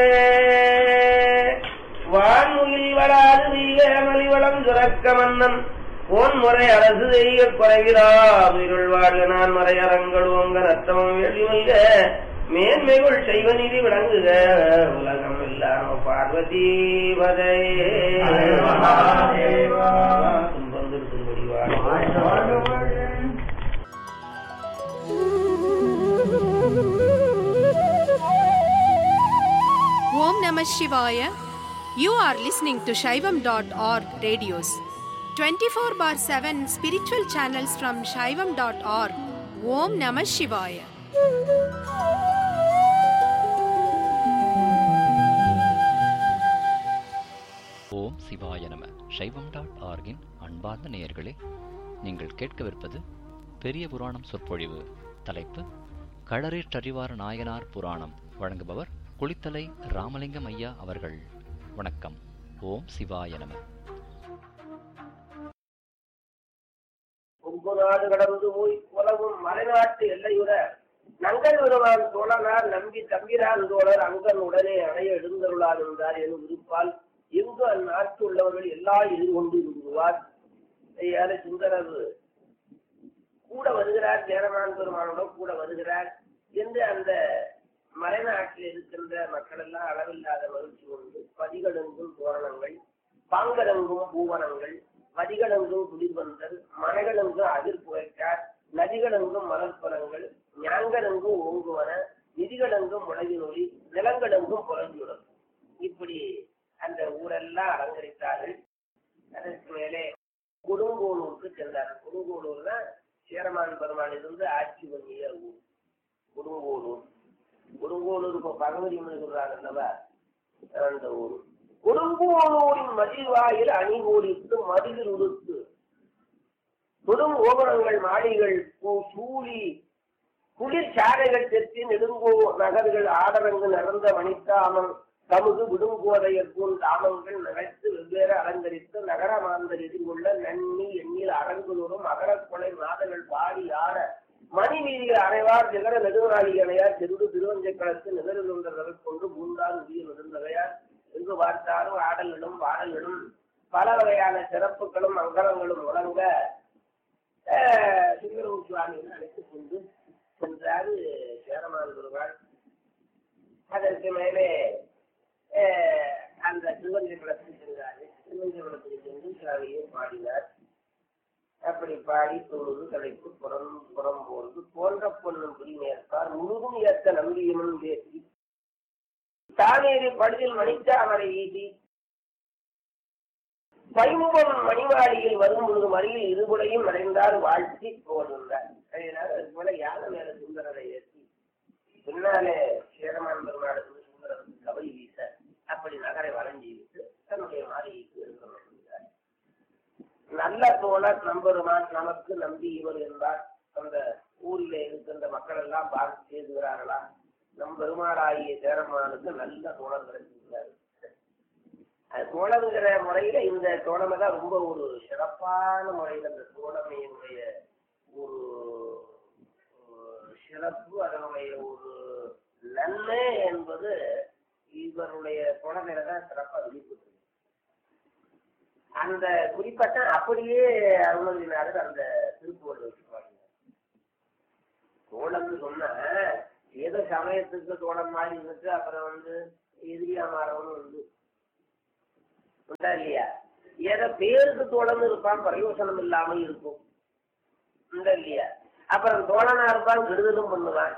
வான்முகில் வளாது வீக மலிவளம் சுரக்க மன்னன் போன்முறை அரசு செய்ய குறைவிலாதுருள் வாழ்க நான் மறையறங்கள் ஓங்க ரத்தமம் வெளிமல்க மேன்மைகள் செய்வ நிதி விளங்குக உலகம் இல்லாம பார்வதி பதே துன்பம் திருத்தும்படி வாழ்க Om Namah Shivaya. You are listening to Shaivam.org radios. 24 bar 7 spiritual channels from Shaivam.org. Om Namah Shivaya. ஓம் சிவாய நம சைவம் டாட் ஆர்கின் அன்பார்ந்த நேயர்களே நீங்கள் கேட்கவிருப்பது பெரிய புராணம் சொற்பொழிவு தலைப்பு களரேற்றறிவார் நாயனார் புராணம் வழங்குபவர் குளித்தலை ராமலிங்கம் ஐயா அவர்கள் வணக்கம் ஓம் சிவாய நம கொங்கு நாடு கடந்து போய் உலகும் மலைநாட்டு எல்லையுற நங்கன் வருவான் தோழனார் நம்பி தம்பிரான் தோழர் அங்கன் உடனே அடைய எழுந்தருளார் என்றார் எனும் விருப்பால் எங்கு அந்நாட்டு உள்ளவர்கள் எல்லா எதிர்கொண்டு விடுவார் ஐயாறு சுந்தரர் கூட வருகிறார் சேரமான் பெருமானுடன் கூட வருகிறார் என்று அந்த மலைநாட்டில் இருக்கின்ற மக்கள் எல்லாம் அளவில்லாத மகிழ்ச்சி கொண்டு பதிகளெங்கும் தோரணங்கள் பாங்கலெங்கும் பூவனங்கள் வதிகளெங்கும் குளிர்வந்தல் மனைகளெங்கும் அதிர் புகைக்கார் நதிகளெங்கும் மலர்பலங்கள் ஞாங்கலெங்கும் ஓங்குவன நிதிகளெங்கும் முளைவினொலி நிலங்களெங்கும் புலஞ்சுடன் இப்படி அந்த ஊரெல்லாம் அலங்கரித்தார்கள் அதற்கு மேலே கொடுங்கோளூருக்கு சென்றார்கள் கொடுங்கோளூர் தான் சேரமான் பெருமாள் இருந்து ஆட்சி பண்ணிய ஊர் கொடுங்கோளூர் கொடுங்கோளூர் இப்போ பகவதி சொல்றாங்க அல்லவா அந்த ஊர் கொடுங்கோளூரின் மதிவாயில் அணிகூடித்து மதிலில் உடுத்து தொடும் ஓபனங்கள் மாடிகள் பூ- சூழி குளிர் சாலைகள் தெற்றி நெடுங்கோ நகர்கள் ஆடரங்கு நிறந்த மணித்தாமம் தமுது விடுங்கோதையர் போல் தாமங்கள் நகைத்து வெவ்வேறு அலங்கரித்து நகர மாந்தர் எதிர்கொள்ள நன்னி எண்ணில் அரங்குதோறும் அகரக்கொலை மாதங்கள் பாடி ஆட மணி வீதிகள் அறைவார் நிகர நெடுநாளி அணையார் சென்று திருவஞ்சை களத்து நிகழ்கின்றவர்கள் கொண்டு பூண்டார் உரிய நெடுந்தகையார் எங்கு பார்த்தாலும் ஆடல்களும் பாடல்களும் பல வகையான சிறப்புகளும் மங்களங்களும் முழங்க ஆஹ், சுந்தரம் சுவாமிகள் அழைத்துக் கொண்டு சென்றாரு சேரமான் பெருமாள் அதற்கு மேலே ஆஹ், அந்த திருவஞ்சை குளத்துக்கு சென்றாரு திருவஞ்சை குளத்துக்கு சென்று சுவாமியை பாடினார் அப்படி பாடி தொழுது தலைப்பு புறம் புறம் போர்ந்து போன்ற பொண்ணும் புரிமேற்பார் முழுதும் ஏற்ற நம்பியமும் பேசி தானேறி படுதில் மணித்தாமரை வீசி பைம்பொன் மணிவாடியில் வரும் பொழுது மறியில் இருபுடையும் மறைந்தார் வாழ்த்தி போகின்றார் அதனால அது போல யானை மேல சுந்தரரை ஏற்றி பின்னாலே சேரமான் பெருமாளுக்கு சுந்தரருக்கு கபடி வீச அப்படி நகரை வளைஞ்சி விட்டு தன்னுடைய மாளிகைக்கு இருக்கிறார் நல்ல தோழர் நம்பெருமான் நமக்கு நம்பி இவர் என்பார் அந்த ஊரில் இருக்கின்ற மக்கள் எல்லாம் பார்த்து எழுதுகிறார்களா நம் பெருமாளாகிய சேரமானுக்கு நல்ல தோழர் கிடைச்சிருக்கிறார் அது தோழங்கிற முறையில இந்த தோழமை தான் ரொம்ப ஒரு சிறப்பான முறையில் அந்த தோழமையினுடைய ஒரு ஒரு சிறப்பு அதனுடைய ஒரு நன்மை என்பது இவருடைய தோழமையில தான் சிறப்பாக வெளிப்பட்டு அந்த குறிப்பட்ட அப்படியே அருணகிரிநாதர் அந்த திருப்புவள் வச்சுப்பாங்க தோழம்னு சொன்னா ஏதோ சமயத்துக்கு தோழம் மாதிரி இருந்துட்டு அப்புறம் வந்து எதிரியா மாறவனும் வந்து உண்டா இல்லையா ஏதோ பேருக்கு தோழன்னு இருப்பான் பிரயோசனம் இல்லாம இருக்கும் உண்டா இல்லையா அப்புறம் தோழனா இருப்பான் கெடுதலும் பண்ணுவான்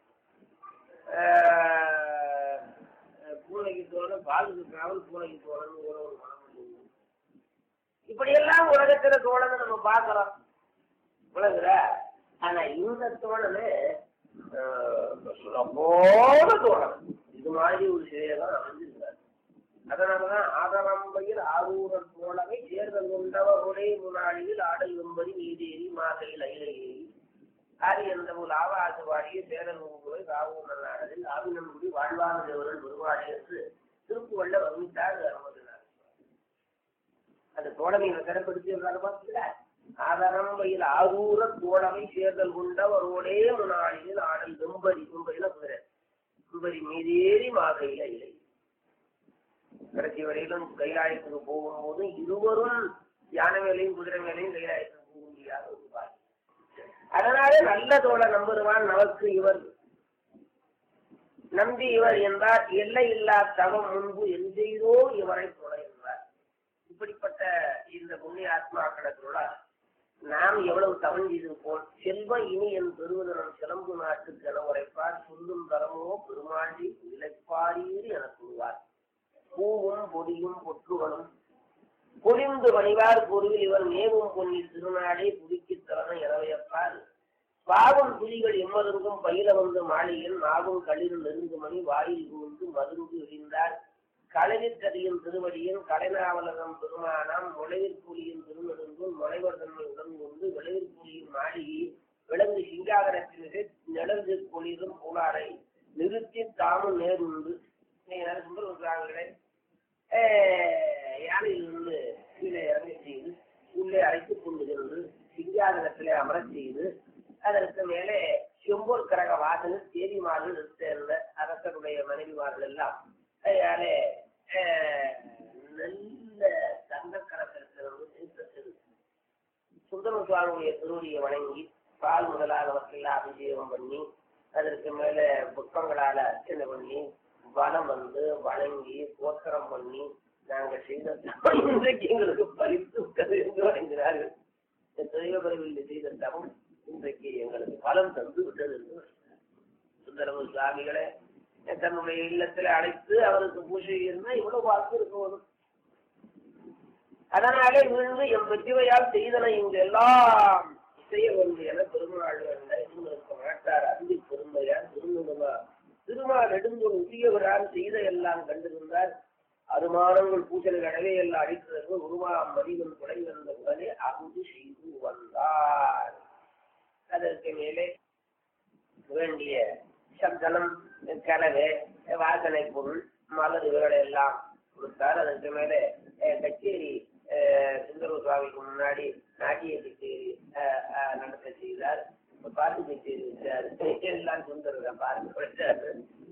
ஆஹ் பூனைக்கு தோழன் பாலுக்கு காவல் பூனைக்கு தோழன் ஒரு ஒரு மனம் உண்டு. இப்படியெல்லாம் உலகத்துல தோழனை நம்ம பார்க்கிறோம் உலகுற ஆனா இந்த தோழனு சுலபோட தோழன் இது மாதிரி ஒரு சிலையெல்லாம் அமைஞ்சிருக்காரு அதனாலதான் ஆதரம்பையில் ஆரூரர் தோழமை தேர்தல் கொண்டவ ஒரே முன்னாளியில் ஆடல் வெம்பரி நீதேறி மாதையில் அயில ஏறி ஆரியந்தமுல் ஆவாச வாடிய சேரல் உங்களை காவூர் நல்லாடலில் ஆவினன்குடி வாழ்வான தேவர்கள் பெருமாடி என்று திருப்புவள்ள வர்ணித்தார் அருமதினார் அந்த தோழமையை சிறப்படுத்தியிருந்தாங்க பார்த்தீங்களா ஆதரம்பையில் ஆரூர தோழமை சேர்தல் கொண்டவர் ஒரே முன்னாளியில் ஆடல் வெம்பரி வெம்பரில குதிரை கும்பரி மீதேறி மாதையில இல்லை கடைசி வரையிலும் கைலாயத்துக்கு போகும்போது இருவரும் யானை மேலையும் குதிரை மேலையும் கைலாயத்துக்கு போக முடியாத ஒரு பாதை அதனால நல்ல தோழ நம்புருவான் நமக்கு இவர் நம்பி இவர் என்றார் எல்லை இல்லா தவம் முன்பு எந்தெய்தோ இவரை தொலை என்றார் இப்படிப்பட்ட இந்த புண்ணிய ஆத்மாக்களோட நாம் எவ்வளவு தவம் செய்திருப்போம் செல்வ இனி என் பெருவதனம் சிலம்பு நாட்டுக்கு என உரைப்பார் சொல்லும் தரமோ பெருமாண்டி இழைப்பாரீர் என கூறுவார் பூவும் பொடியும் பொற்றுகளும் பொலிந்து வணிவார் பொருவில் இவர் மேவும் பொன்னி திருநாடே புதுக்கி தரணும் இரவையப்பால் பாவம் புலிகள் எம்மருங்கும் பயில வந்து மாளிகையில் நாவும் களிர் நெருங்குமணி வாயில் புகுந்து மருந்து எறிந்தார் களவிற்கதியின் திருவடியின் கலைநாவலகம் பெருமானம் முளைவிற்புலியின் திருநெடுங்கும் முளைவர் தன்மை உடன் கொண்டு விளைவிற்புலியின் மாளிகை விலங்கு சிங்காகரத்திற்கு நிழந்து பொழிதும் புலாரை நிறுத்தி தாமும் நேருண்டு நீங்க சொல்றாங்களே யானையிலிருந்து கீழே இறங்கி செய்து உள்ளே அழைத்துக் கொண்டு சென்று சிங்காதனத்திலே அமரச் செய்து அதற்கு மேலே செம்பூர் கரக வாசல் தேதிமார்கள் சேர்ந்த அரசருடைய மனைவிமார்கள் எல்லாம் அதனாலே நல்ல தங்க கரத்திலிருந்து தீர்த்தத்தில் சுந்தர சுவாமியுடைய திருவடியை வணங்கி பால் முதலானவற்றையெல்லாம் அபிஷேகம் பண்ணி அதற்கு மேல புஷ்பங்களால அர்ச்சனை பண்ணி வனம் வந்து வணங்கி கோத்திரம் பண்ணி நாங்க செய்த தவம் இன்றைக்கு எங்களுக்கு பரிசு விட்டது என்று வணங்கினார்கள் தெய்வ பிறவியில் செய்த தவம் இன்றைக்கு எங்களுக்கு பலம் தந்து விட்டது என்று சுந்தரமு சுவாமிகளை தன்னுடைய இல்லத்துல அழைத்து அவருக்கு பூஜை இருந்தால் இவ்வளவு வாக்கு இருக்க வரும் அதனாலே விழுந்து என் பெற்றிவையால் செய்தன இங்கு எல்லாம் செய்ய வேண்டும் என பெருமாள் இருக்க மாட்டார் அன்பு பெருமையார் திருநுமா திருமா நெடுந்தூர் உரியவரால் செய்த எல்லாம் கண்டிருந்தார் அருமானங்கள் பூஜைகள் அடவே எல்லாம் அடித்ததற்கு உருவா மதிவன் துணை வந்த உடனே அங்கு செய்து வந்தார் அதற்கு மேலே வேண்டிய சப்தனம் கலவை வாசனை பொருள் மலர்கள் எல்லாம் கொடுத்தார் அதற்கு மேலே கச்சேரி சுந்தர சுவாமிக்கு முன்னாடி நாட்டிய கச்சேரி நடத்த செய்தார் பாட்டு கச்சேரி வச்சார் எல்லாம் சுந்தர பாட்டு படிச்சாரு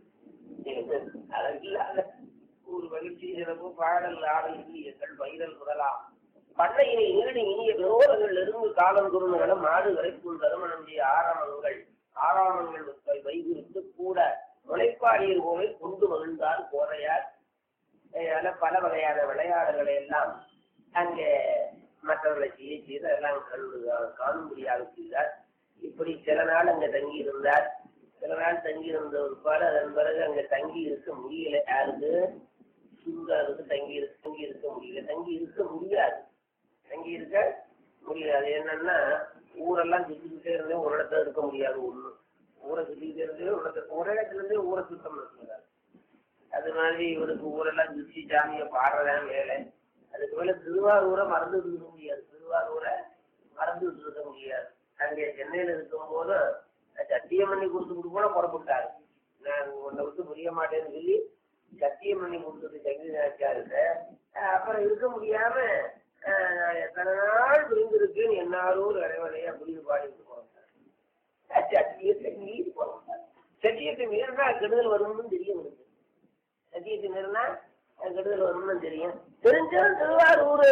அதற்கில்லாத ஒரு மகிழ்ச்சி சிறப்பு பாடல் ஆடல் இந்தியங்கள் பயிரல் முதலாம் பண்ணையினை நீடு இனிய விரோதங்கள் இருந்து காலம் குருநகல மாடு வரைக்கும் தருமணம் செய்ய ஆரம்பங்கள் ஆறாமங்கள் வைகுறித்து கூட முளைப்பாடியர் போல கொண்டு மகிழ்ந்தார் கோரையார் அதனால பல வகையான விளையாடுகளை எல்லாம் அங்கே மற்றவர்களை செய்ய செய்து எல்லாம் கண்டு காணும்படியாக செய்தார் இப்படி சில நாள் அங்க தங்கி இருந்தார் சில நாள் தங்கி இருந்த ஒரு பாடு அதன் பிறகு அங்க தங்கி இருக்க முடியல யாருக்கு சுந்தருக்கு தங்கி இருக்க தங்கி இருக்க முடியல தங்கி இருக்க முடியாது தங்கி இருக்க முடியாது என்னன்னா ஊரெல்லாம் சுத்திக்கிட்டே இருந்தே ஒரு இடத்துல இருக்க முடியாது ஒண்ணு ஊரை சுத்திக்கிட்டே இருந்தே ஒரு இடத்துல ஒரு இடத்துல இருந்தே ஊரை சுத்தம் இருக்கிறார் அது மாதிரி இவருக்கு ஊரெல்லாம் சுத்தி சாமியை பாடுறதான் வேலை அதுக்கு மேல திருவாரூரை மறந்து இருக்க முடியாது திருவாரூரை மறந்து இருக்க முடியாது அங்கே சென்னையில இருக்கும் போது சத்தியம் பண்ணி கொடுத்துட்டு கூட புறப்பட்டாரு நான் உன்னை விட்டு புரிய மாட்டேன்னு சொல்லி சத்தியம் பண்ணி கொடுத்துட்டு சங்கீதாச்சாருக்கு அப்புறம் இருக்க முடியாம எத்தனை நாள் புரிந்திருக்குன்னு என்னாரும் இறைவனையா புரிந்து பாடிட்டு போறாங்க சத்தியத்தை மீறி போறாங்க சத்தியத்தை மீறினா கெடுதல் வரும்னு தெரியும் எனக்கு சத்தியத்தை மீறினா கெடுதல் வரும்னு தெரியும் தெரிஞ்சாலும் திருவாரூர்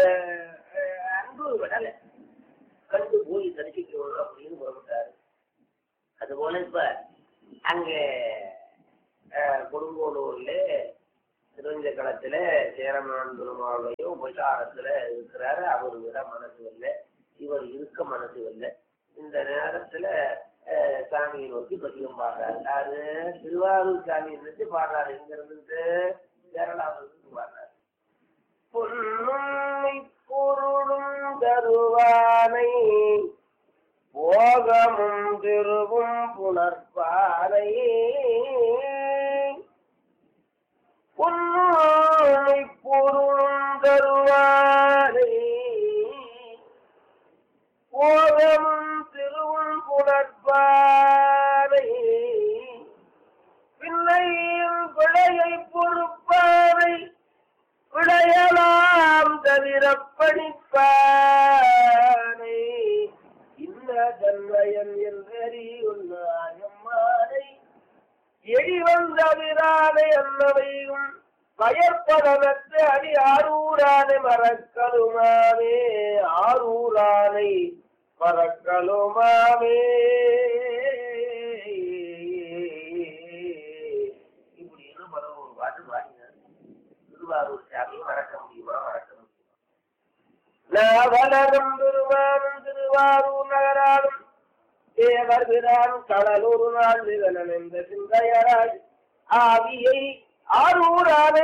அன்பு விடலை கண்டு போய் தரிசிக்கணும் அப்படின்னு புறப்பட்டாரு அதுபோல இப்ப அங்க கொடுங்கோலூர்ல திருவஞ்ச களத்துல சேரமான் பெருமாளுடைய உபசாரத்துல இருக்கிறாரு அவரு விட மனசு இல்லை இவர் இருக்க மனசு இல்லை இந்த நேரத்துல சாமியை நோக்கி பதிகம் பாடுறாரு அது திருவாரூர் சாமியை நினைச்சு பாடுறாரு இங்க இருந்துட்டு கேரளாவிலிருந்து பாடுறாரு பொன்னுண்மை பொருளும் தருவானை போகமும் திருவும் புணர்பானை பொன்னுண்மை பொருளும் தருவானை போகமும் திருவும் புணர்பானை பின்னையும் பிழையை பொறுப்பானை விளையலாம் தவிர படிப்பானை இந்த தன்மயன் என்றறி உன்னாயம்மானை எடி வந்த விராதை அன்னவையும் பயப்படமற்ற அடி ஆரூரானை மறக்கலுமாமே ஆரூரானை மறக்கலுமாமே இப்படின்னு பல ஒரு பாட்டு பாடினார் திருவாரூர் சாமியை மறக்க முடியுமா மறக்க முடியுமா நாவலரும் திருவாரும் திருவாரூர் நகராலும் தேவர் பிரான் கடலூர் நாள் நிகழன் என்ற சிந்தையராய் ஆவியை ஆரூரானை